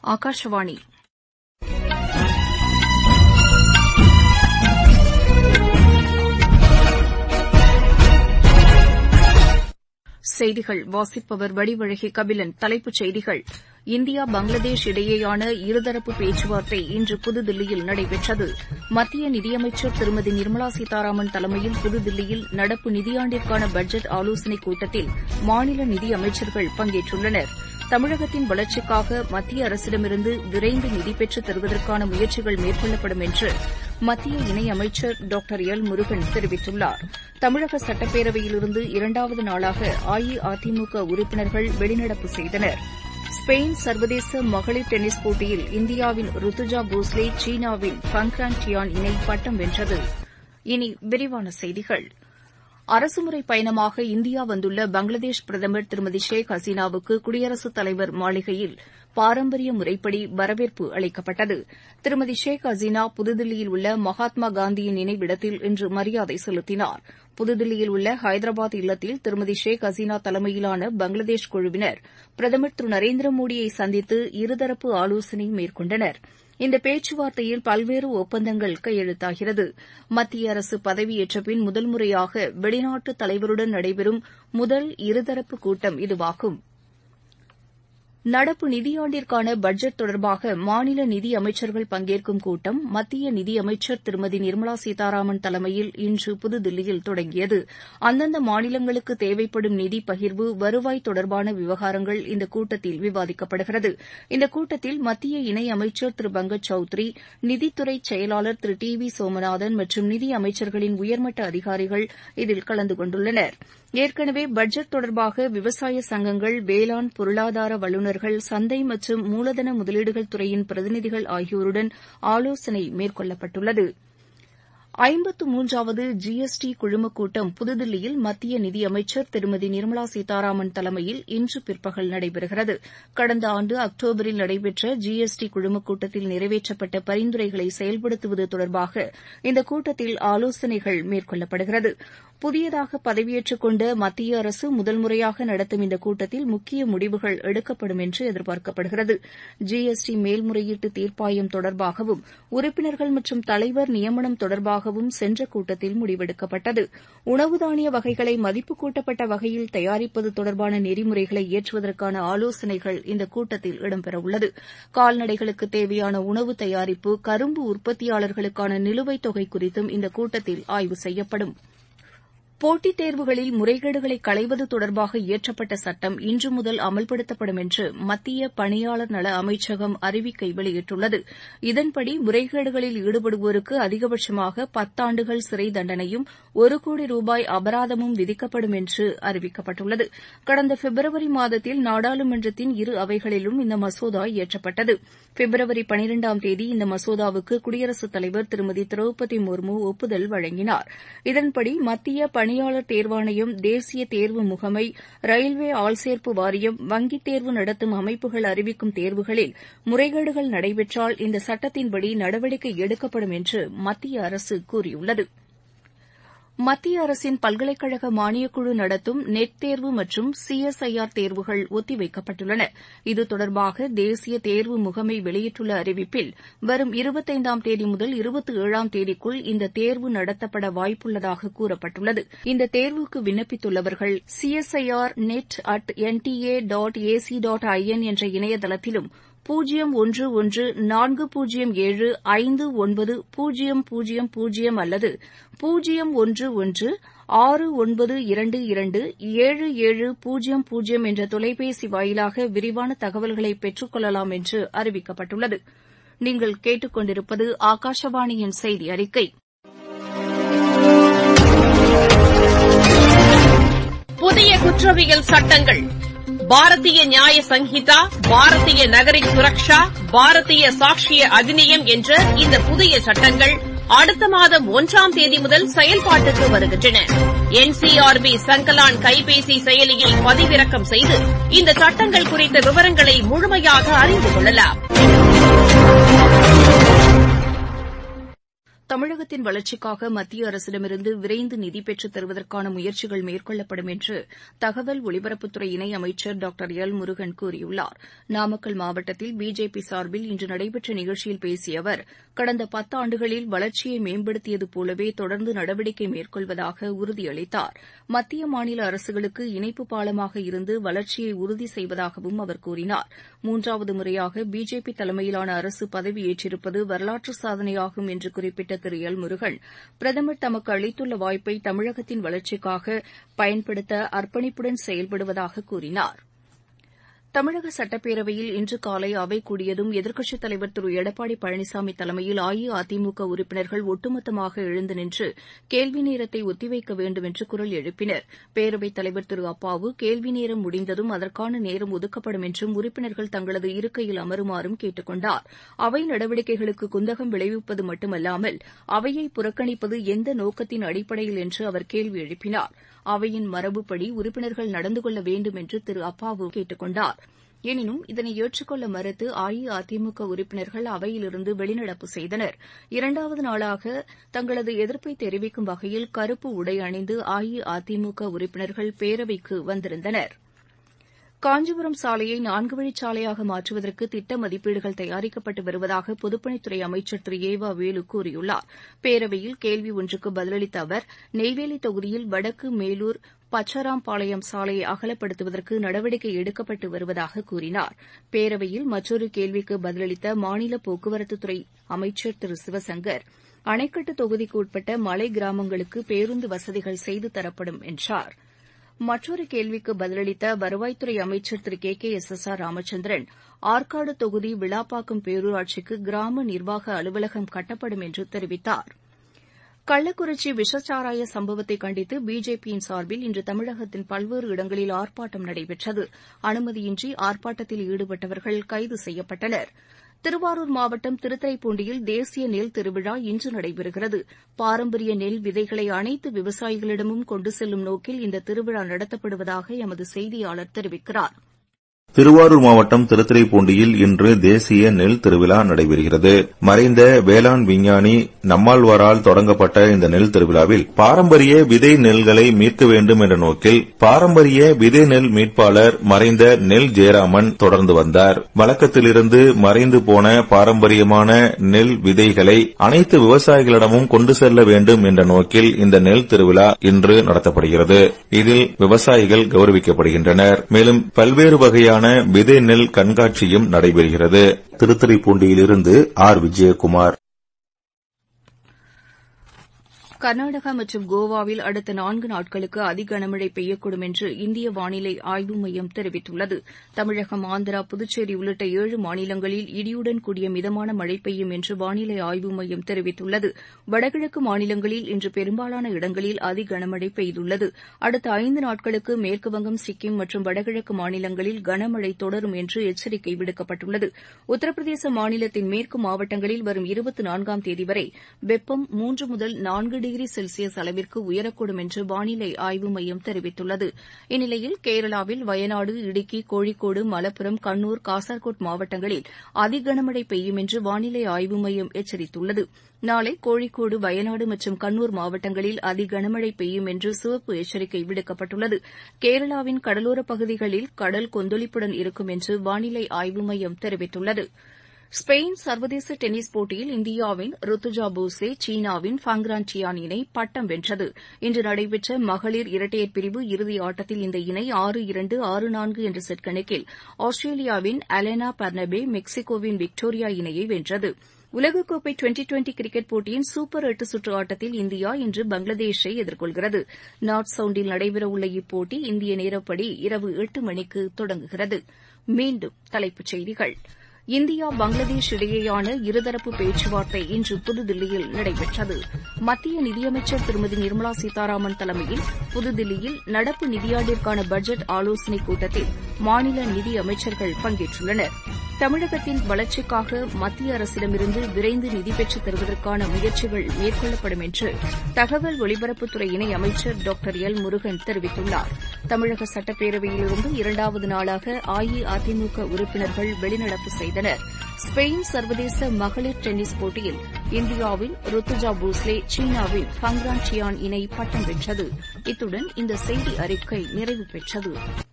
ஆகாஷவாணி செய்திகள் வாசிப்பவர் வடிவழகி கபிலன் தலைப்புச் செய்திகள் இந்தியா பங்களாதேஷ் இடையேயான இருதரப்பு பேச்சுவார்த்தை இன்று புதுதில்லியில் நடைபெற்றது மத்திய நிதியமைச்சர் திருமதி நிர்மலா சீதாராமன் தலைமையில் புதுதில்லியில் நடப்பு நிதியாண்டிற்கான பட்ஜெட் ஆலோசனைக் கூட்டத்தில் மாநில நிதியமைச்சர்கள் பங்கேற்றுள்ளனர் தமிழகத்தின் வளர்ச்சிக்காக மத்திய அரசிடமிருந்து விரைந்து நிதி பெற்றுத் தருவதற்கான முயற்சிகள் மேற்கொள்ளப்படும் என்று மத்திய இணையமைச்சர் டாக்டர் எல் முருகன் தெரிவித்துள்ளார் தமிழக சட்டப்பேரவையிலிருந்து இரண்டாவது நாளாக அஇஅதிமுக உறுப்பினர்கள் வெளிநடப்பு செய்தனர் ஸ்பெயின் சர்வதேச மகளிர் டென்னிஸ் போட்டியில் இந்தியாவின் ருத்துஜா போஸ்லே சீனாவின் ஃபங்க்ரான் டியான் இணை பட்டம் வென்றது இனி விரிவான செய்திகள் அரசுமுறை பயணமாக இந்தியா வந்துள்ள பங்களாதேஷ் பிரதமர் திருமதி ஷேக் ஹசீனாவுக்கு குடியரசுத் தலைவர் மாளிகையில் பாரம்பரிய முறைப்படி வரவேற்பு அளிக்கப்பட்டது திருமதி ஷேக் ஹசீனா புதுதில்லியில் உள்ள மகாத்மா காந்தியின் நினைவிடத்தில் இன்று மரியாதை செலுத்தினார் புதுதில்லியில் உள்ள ஹைதராபாத் இல்லத்தில் திருமதி ஷேக் ஹசீனா தலைமையிலான பங்களாதேஷ் குழுவினர் பிரதமர் திரு நரேந்திர மோடியை சந்தித்து இருதரப்பு ஆலோசனை மேற்கொண்டனர் இந்த பேச்சுவார்த்தையில் பல்வேறு ஒப்பந்தங்கள் கையெழுத்தாகிறது மத்திய அரசு பதவியேற்ற பின் முதல் முறையாக வெளிநாட்டு தலைவருடன் நடைபெறும் முதல் இருதரப்பு கூட்டம் இதுவாகும் நடப்பு நிதியாண்டிற்கான பட்ஜெட் தொடர்பாக மாநில நிதி அமைச்சர்கள் பங்கேற்கும் கூட்டம் மத்திய நிதியமைச்சர் திருமதி நிர்மலா சீதாராமன் தலைமையில் இன்று புதுதில்லியில் தொடங்கியது அந்தந்த மாநிலங்களுக்கு தேவைப்படும் நிதி பகிர்வு வருவாய் தொடர்பான விவகாரங்கள் இந்த கூட்டத்தில் விவாதிக்கப்படுகிறது இந்த கூட்டத்தில் மத்திய இணையமைச்சர் திரு பங்கஜ் சௌத்ரி நிதித்துறை செயலாளர் திரு டி வி சோமநாதன் மற்றும் நிதி அமைச்சர்களின் உயர்மட்ட அதிகாரிகள் இதில் கலந்து கொண்டுள்ளனர் ஏற்கனவே பட்ஜெட் தொடர்பாக விவசாய சங்கங்கள் வேளாண் பொருளாதார வல்லுநர்கள் சந்தை மற்றும் மூலதன முதலீடுகள் துறையின் பிரதிநிதிகள் ஆகியோருடன் ஆலோசனை மேற்கொள்ளப்பட்டுள்ளது ஐம்பத்து மூன்றாவது ஜிஎஸ்டி குழுமக் கூட்டம் புதுதில்லியில் மத்திய நிதியமைச்சர் திருமதி நிர்மலா சீதாராமன் தலைமையில் இன்று பிற்பகல் நடைபெறுகிறது கடந்த ஆண்டு அக்டோபரில் நடைபெற்ற ஜிஎஸ்டி குழுமக் கூட்டத்தில் நிறைவேற்றப்பட்ட பரிந்துரைகளை செயல்படுத்துவது தொடர்பாக இந்த கூட்டத்தில் ஆலோசனைகள் மேற்கொள்ளப்படுகிறது புதியதாக பதவியேற்றுக் கொண்ட மத்திய அரசு முதல் முறையாக நடத்தும் இந்த கூட்டத்தில் முக்கிய முடிவுகள் எடுக்கப்படும் என்று எதிர்பார்க்கப்படுகிறது ஜிஎஸ்டி மேல்முறையீட்டு தீர்ப்பாயம் தொடர்பாகவும் உறுப்பினர்கள் மற்றும் தலைவர் நியமனம் தொடர்பாகவும் சென்ற கூட்டத்தில் முடிவெடுக்கப்பட்டது உணவு தானிய வகைகளை மதிப்பு கூட்டப்பட்ட வகையில் தயாரிப்பது தொடர்பான நெறிமுறைகளை இயற்றுவதற்கான ஆலோசனைகள் இந்த கூட்டத்தில் இடம்பெறவுள்ளது கால்நடைகளுக்கு தேவையான உணவு தயாரிப்பு கரும்பு உற்பத்தியாளர்களுக்கான நிலுவைத் தொகை குறித்தும் இந்த கூட்டத்தில் ஆய்வு செய்யப்படும் போட்டித் தேர்வுகளில் முறைகேடுகளை களைவது தொடர்பாக இயற்றப்பட்ட சட்டம் இன்று முதல் அமல்படுத்தப்படும் என்று மத்திய பணியாளர் நல அமைச்சகம் அறிவிக்கை வெளியிட்டுள்ளது இதன்படி முறைகேடுகளில் ஈடுபடுவோருக்கு அதிகபட்சமாக பத்தாண்டுகள் சிறை தண்டனையும் ஒரு கோடி ரூபாய் அபராதமும் விதிக்கப்படும் என்று அறிவிக்கப்பட்டுள்ளது கடந்த பிப்ரவரி மாதத்தில் நாடாளுமன்றத்தின் இரு அவைகளிலும் இந்த மசோதா இயற்றப்பட்டது பிப்ரவரி பனிரெண்டாம் தேதி இந்த மசோதாவுக்கு குடியரசுத் தலைவர் திருமதி திரௌபதி முர்மு ஒப்புதல் வழங்கினார் இதன்படி மத்திய பணியாளர் தேர்வாணையம் தேசிய தேர்வு முகமை ரயில்வே ஆள்சேர்ப்பு வாரியம் வங்கித் தேர்வு நடத்தும் அமைப்புகள் அறிவிக்கும் தேர்வுகளில் முறைகேடுகள் நடைபெற்றால் இந்த சட்டத்தின்படி நடவடிக்கை எடுக்கப்படும் என்று மத்திய அரசு கூறியுள்ளது மத்திய அரசின் பல்கலைக்கழக மானியக்குழு நடத்தும் நெட் தேர்வு மற்றும் சிஎஸ்ஐஆர் தேர்வுகள் ஒத்திவைக்கப்பட்டுள்ளன இது தொடர்பாக தேசிய தேர்வு முகமை வெளியிட்டுள்ள அறிவிப்பில் வரும் இருபத்தைந்தாம் தேதி முதல் இருபத்தி ஏழாம் தேதிக்குள் இந்த தேர்வு நடத்தப்பட வாய்ப்புள்ளதாக கூறப்பட்டுள்ளது இந்த தேர்வுக்கு விண்ணப்பித்துள்ளவர்கள் CSIR NET at NTA dot AC dot IN என்ற இணையதளத்திலும் பூஜ்ஜியம் ஒன்று ஒன்று நான்கு பூஜ்ஜியம் ஏழு ஐந்து ஒன்பது பூஜ்ஜியம் பூஜ்ஜியம் பூஜ்ஜியம் அல்லது பூஜ்ஜியம் ஒன்று ஒன்று ஆறு ஒன்பது இரண்டு இரண்டு ஏழு ஏழு பூஜ்ஜியம் பூஜ்ஜியம் என்ற தொலைபேசி வாயிலாக விரிவான தகவல்களை பெற்றுக் கொள்ளலாம் என்று அறிவிக்கப்பட்டுள்ளது நீங்கள் கேட்டுக் கொண்டிருப்பது ஆகாஷவாணியின் செய்தி அறிக்கை புதிய குற்றவியல் சட்டங்கள் பாரதிய நியாய சங்கீதா பாரதிய நகரிக் சுரக்ஷா பாரதிய சாட்சிய அதிநியம் என்ற இந்த புதிய சட்டங்கள் அடுத்த மாதம் ஒன்றாம் தேதி முதல் செயல்பாட்டுக்கு வருகின்றன என்சிஆர்பி சங்கலான் கைபேசி செயலியை பதிவிறக்கம் செய்து இந்த சட்டங்கள் குறித்த விவரங்களை முழுமையாக அறிந்து கொள்ளலாம் தமிழகத்தின் வளர்ச்சிக்காக மத்திய அரசிடமிருந்து விரைந்து நிதி பெற்றுத் தருவதற்கான முயற்சிகள் மேற்கொள்ளப்படும் என்று தகவல் ஒலிபரப்புத்துறை இணை அமைச்சர் டாக்டர் எல் முருகன் கூறியுள்ளார் நாமக்கல் மாவட்டத்தில் பிஜேபி சார்பில் இன்று நடைபெற்ற நிகழ்ச்சியில் பேசிய அவர் கடந்த பத்தாண்டுகளில் வளர்ச்சியை மேம்படுத்தியது போலவே தொடர்ந்து நடவடிக்கை மேற்கொள்வதாக உறுதியளித்தார் மத்திய மாநில அரசுகளுக்கு இணைப்பு பாலமாக இருந்து வளர்ச்சியை உறுதி செய்வதாகவும் அவர் கூறினார் மூன்றாவது முறையாக பிஜேபி தலைமையிலான அரசு பதவியேற்றிருப்பது வரலாற்று சாதனையாகும் என்று குறிப்பிட்ட திரு எல் முருகன் பிரதமர் தமக்கு அளித்துள்ள வாய்ப்பை தமிழகத்தின் வளர்ச்சிக்காக பயன்படுத்த அர்ப்பணிப்புடன் செயல்படுவதாக கூறினார் தமிழக சட்டப்பேரவையில் இன்று காலை அவை கூடியதும் எதிர்க்கட்சித் தலைவர் திரு எடப்பாடி பழனிசாமி தலைமையில் அஇஅதிமுக உறுப்பினர்கள் ஒட்டுமொத்தமாக எழுந்து நின்று கேள்வி நேரத்தை ஒத்திவைக்க வேண்டும் என்று குரல் எழுப்பினர் பேரவைத் தலைவர் திரு அப்பாவு கேள்வி நேரம் முடிந்ததும் அதற்கான நேரம் ஒதுக்கப்படும் என்றும் உறுப்பினர்கள் தங்களது இருக்கையில் அமருமாறும் கேட்டுக் கொண்டார் அவை நடவடிக்கைகளுக்கு குந்தகம் விளைவிப்பது மட்டுமல்லாமல் அவையை புறக்கணிப்பது எந்த நோக்கத்தின் அடிப்படையில் என்று அவர் கேள்வி எழுப்பினார் அவையின் மரபுப்படி உறுப்பினர்கள் நடந்து கொள்ள வேண்டும் என்று திரு அப்பாவு கேட்டுக் கொண்டார் எனினும் இதனை ஏற்றுக்கொள்ள மறுத்து அஇஅதிமுக உறுப்பினர்கள் அவையிலிருந்து வெளிநடப்பு செய்தனர் இரண்டாவது நாளாக தங்களது எதிர்ப்பை தெரிவிக்கும் வகையில் கருப்பு உடை அணிந்து அஇஅதிமுக உறுப்பினர்கள் பேரவைக்கு வந்திருந்தனா் காஞ்சிபுரம் சாலையை நான்கு வழிச்சாலையாக மாற்றுவதற்கு திட்ட மதிப்பீடுகள் தயாரிக்கப்பட்டு வருவதாக பொதுப்பணித்துறை அமைச்சர் திரு ஏ வ வேலு கூறியுள்ளார் பேரவையில் கேள்வி ஒன்றுக்கு பதிலளித்த அவர் நெய்வேலி தொகுதியில் வடக்கு மேலூர் பச்சராம்பாளையம் சாலையை அகலப்படுத்துவதற்கு நடவடிக்கை எடுக்கப்பட்டு வருவதாக கூறினார் பேரவையில் மற்றொரு கேள்விக்கு பதிலளித்த மாநில போக்குவரத்துத்துறை அமைச்சர் திரு சிவசங்கர் அணைக்கட்டு தொகுதிக்கு உட்பட்ட மலை கிராமங்களுக்கு பேருந்து வசதிகள் செய்து தரப்படும் என்றார் மற்றொரு கேள்விக்கு பதிலளித்த வருவாய்த்துறை அமைச்சர் திரு K K S S R Ramachandran Arcot தொகுதி விளாப்பாக்கம் பேரூராட்சிக்கு கிராம நிர்வாக அலுவலகம் கட்டப்படும் என்று தெரிவித்தார் கள்ளக்குறிச்சி விஷச்சாராய சம்பவத்தை கண்டித்து பிஜேபியின் சார்பில் இன்று தமிழகத்தின் பல்வேறு இடங்களில் ஆர்ப்பாட்டம் நடைபெற்றது அனுமதியின்றி ஆர்ப்பாட்டத்தில் ஈடுபட்டவர்கள் கைது செய்யப்பட்டனர் திருவாரூர் மாவட்டம் திருத்துறைப்பூண்டியில் தேசிய நெல் திருவிழா இன்று நடைபெறுகிறது பாரம்பரிய நெல் விதைகளை அனைத்து விவசாயிகளிடமும் கொண்டு செல்லும் நோக்கில் இந்த திருவிழா நடத்தப்படுவதாக எமது செய்தியாளர் தெரிவிக்கிறார் திருவாரூர் மாவட்டம் திருத்துறைப்பூண்டியில் இன்று தேசிய நெல் திருவிழா நடைபெறுகிறது மறைந்த வேளாண் விஞ்ஞானி நம்மாழ்வாரால் தொடங்கப்பட்ட இந்த நெல் திருவிழாவில் பாரம்பரிய விதை நெல்களை மீட்க வேண்டும் என்ற நோக்கில் பாரம்பரிய விதை நெல் மீட்பாளர் மறைந்த நெல் ஜெயராமன் தொடர்ந்து வந்தார் வழக்கத்திலிருந்து மறைந்து போன பாரம்பரியமான நெல் விதைகளை அனைத்து விவசாயிகளிடமும் கொண்டு செல்ல வேண்டும் என்ற நோக்கில் இந்த நெல் திருவிழா இன்று நடத்தப்படுகிறது இதில் விவசாயிகள் கௌரவிக்கப்படுகின்றனர் மேலும் பல்வேறு வகையான விதை நெல் கண்காட்சியும் நடைபெறுகிறது திருத்துறைப்பூண்டியிலிருந்து ஆர் விஜயகுமார் கர்நாடகா மற்றும் கோவாவில் அடுத்த நான்கு நாட்களுக்கு அதி கனமழை பெய்யக்கூடும் என்று இந்திய வானிலை ஆய்வு மையம் தெரிவித்துள்ளது தமிழகம் ஆந்திரா புதுச்சேரி உள்ளிட்ட ஏழு மாநிலங்களில் இடியுடன் கூடிய மிதமான மழை பெய்யும் என்று வானிலை ஆய்வு மையம் தெரிவித்துள்ளது வடகிழக்கு மாநிலங்களில் இன்று பெரும்பாலான இடங்களில் அதி கனமழை பெய்துள்ளது அடுத்த ஐந்து நாட்களுக்கு மேற்குவங்கம் சிக்கிம் மற்றும் வடகிழக்கு மாநிலங்களில் கனமழை தொடரும் என்று எச்சரிக்கை விடுக்கப்பட்டுள்ளது உத்தரப்பிரதேச மாநிலத்தின் மேற்கு மாவட்டங்களில் வரும் இருபத்தி நான்காம் தேதி வரை வெப்பம் மூன்று முதல் நான்கு டிகிரி செல்சியஸ் அளவிற்கு உயரக்கூடும் என்று வானிலை ஆய்வு மையம் தெரிவித்துள்ளது இந்நிலையில் கேரளாவில் வயநாடு இடுக்கி கோழிக்கோடு மலப்புரம் கண்ணூர் காசர்கோட் மாவட்டங்களில் அதி கனமழை பெய்யும் என்று வானிலை ஆய்வு மையம் எச்சரித்துள்ளது நாளை கோழிக்கோடு வயநாடு மற்றும் கண்ணூர் மாவட்டங்களில் அதி கனமழை பெய்யும் என்று சிவப்பு எச்சரிக்கை விடுக்கப்பட்டுள்ளது கேரளாவின் கடலோரப் பகுதிகளில் கடல் கொந்தளிப்புடன் இருக்கும் என்று வானிலை ஆய்வு மையம் தெரிவித்துள்ளது ஸ்பெயின் சர்வதேச டென்னிஸ் போட்டியில் இந்தியாவின் ருத்துஜா போஸ்லே சீனாவின் ஃபங்ரான் டியான் இணை பட்டம் வென்றது இன்று நடைபெற்ற மகளிர் இரட்டையர் பிரிவு இறுதி ஆட்டத்தில் இந்த இணை ஆறு இரண்டு ஆறு நான்கு என்ற செட் கணக்கில் ஆஸ்திரேலியாவின் அலெனா பர்னபே மெக்சிகோவின் விக்டோரியா இணையை வென்றது உலகக்கோப்பை டுவெண்டி டுவெண்டி கிரிக்கெட் போட்டியின் சூப்பர் எட்டு சுற்று ஆட்டத்தில் இந்தியா இன்று பங்களாதேஷை எதிர்கொள்கிறது நார்த் சவுண்டில் நடைபெறவுள்ள இப்போட்டி இந்திய நேரப்படி இரவு எட்டு மணிக்கு தொடங்குகிறது மீண்டும் தலைப்புச் செய்திகள் இந்தியா பங்களாதேஷ் இடையேயான இருதரப்பு பேச்சுவார்த்தை இன்று புதுதில்லியில் நடைபெற்றது மத்திய நிதியமைச்சர் திருமதி நிர்மலா சீதாராமன் தலைமையில் புதுதில்லியில் நடப்பு நிதியாண்டிற்கான பட்ஜெட் ஆலோசனைக் கூட்டத்தில் மாநில நிதி அமைச்சர்கள் பங்கேற்றுள்ளனர் தமிழகத்தின் வளர்ச்சிக்காக மத்திய அரசிடமிருந்து விரைந்து நிதி பெற்றுத் தருவதற்கான முயற்சிகள் மேற்கொள்ளப்படும் என்று தகவல் ஒலிபரப்புத்துறை இணை அமைச்சர் டாக்டர் எல் முருகன் தெரிவித்துள்ளார் தமிழக சட்டப்பேரவையிலிருந்து இரண்டாவது நாளாக அஇஅதிமுக உறுப்பினர்கள் வெளிநடப்பு செய்தனர் ஸ்பெயின் சர்வதேச மகளிர் டென்னிஸ் போட்டியில் இந்தியாவின் ருத்துஜா போஸ்லே சீனாவின் ஃபங்ரான் சியான் இணை பட்டம் வென்றது இத்துடன் இந்த செய்தி அறிக்கை நிறைவு பெற்றது